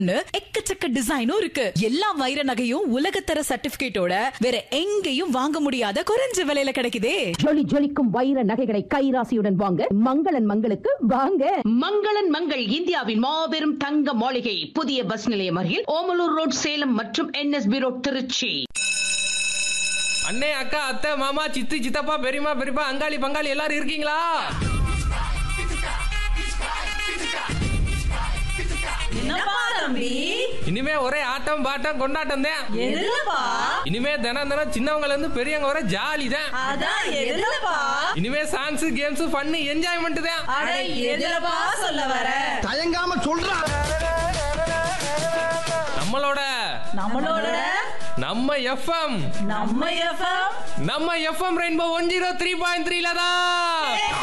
எக்கச்சக்க டிசைனும் இருக்கு எல்லா வைர நகையும் உலகத்தர சர்டிபிகேட்டோட வேற எங்கேயும் வாங்க முடியாத குறைஞ்ச விலையில கிடைக்குதே ஜொலி ஜொலிக்கும் வைர நகைகளை கைராசியுடன் வாங்க மங்களன் மங்களுக்கு வாங்க மங்களன் மங்கள் இந்தியாவின் மாபெரும் தங்க மாளிகை புதிய பஸ் நிலையம் அருகில் ஓமலூர் ரோட் சேலம் மற்றும் என்எஸ்பி ரோட் திருச்சி அண்ணே அக்கா அத்தை மாமா சித்தி சித்தப்பா பெரியம்மா பெரியப்பா அங்காளி பங்காளி எல்லாரும் இருக்கீங்களா என்னப்பா தம்பி இனிமே ஒரே ஆட்டம் பாட்டம் கொண்டாட்டம் தான் எதுலப்பா இனிமே தினம் தினம் சின்னவங்கல இருந்து பெரியவங்க வரை ஜாலி தான் அதான் எதுலப்பா இனிமே சாங்ஸ் கேம்ஸ் ஃபன் என்ஜாய்மெண்ட் தான் அட எதுலப்பா சொல்ல வர தயங்காம சொல்றா நம்மளோட நம்மளோட நம்ம எஃப்எம் நம்ம எஃப்எம் நம்ம FM rainbow one zero three point த்ரீல தான்